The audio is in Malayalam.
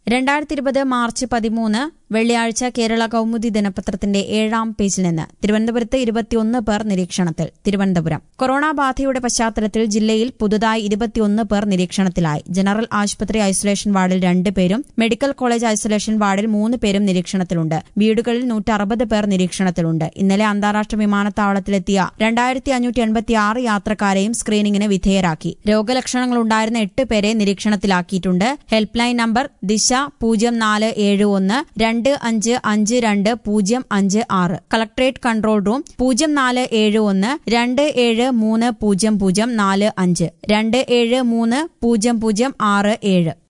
രണ്ടായിരത്തി ഇരുപത് മാർച്ച് പതിമൂന്ന് വെള്ളിയാഴ്ച കേരള കൗമുദി ദിനപത്രത്തിന്റെ ഏഴാം പേജിൽ നിന്ന് തിരുവനന്തപുരത്ത് ഇരുപത്തിയൊന്ന് പേർ നിരീക്ഷണത്തിൽ തിരുവനന്തപുരം കൊറോണ ബാധയുടെ പശ്ചാത്തലത്തിൽ ജില്ലയിൽ പുതുതായി ഇരുപത്തിയൊന്ന് പേർ നിരീക്ഷണത്തിലായി ജനറൽ ആശുപത്രി ഐസൊലേഷൻ വാർഡിൽ രണ്ട് പേരും മെഡിക്കൽ കോളേജ് ഐസൊലേഷൻ വാർഡിൽ മൂന്ന് പേരും നിരീക്ഷണത്തിലുണ്ട് വീടുകളിൽ നൂറ്ററുപത് പേർ നിരീക്ഷണത്തിലുണ്ട് ഇന്നലെ അന്താരാഷ്ട്ര വിമാനത്താവളത്തിലെത്തിയ രണ്ടായിരത്തി അഞ്ഞൂറ്റി എൺപത്തി ആറ് യാത്രക്കാരെയും സ്ക്രീനിങ്ങിന് വിധേയരാക്കി രോഗലക്ഷണങ്ങളുണ്ടായിരുന്ന എട്ട് പേരെ നിരീക്ഷണത്തിലാക്കിയിട്ടുണ്ട് ഹെൽപ്പ് ലൈൻ നമ്പർ ദിശ പൂജ്യം നാല് ഏഴ് ഒന്ന് രണ്ട് അഞ്ച് അഞ്ച് രണ്ട് പൂജ്യം അഞ്ച് ആറ് കളക്ടറേറ്റ് കൺട്രോൾ റൂം പൂജ്യം നാല് ഏഴ് ഒന്ന് രണ്ട് ഏഴ് മൂന്ന് പൂജ്യം പൂജ്യം നാല് അഞ്ച് രണ്ട് ഏഴ് മൂന്ന് പൂജ്യം പൂജ്യം ആറ് ഏഴ്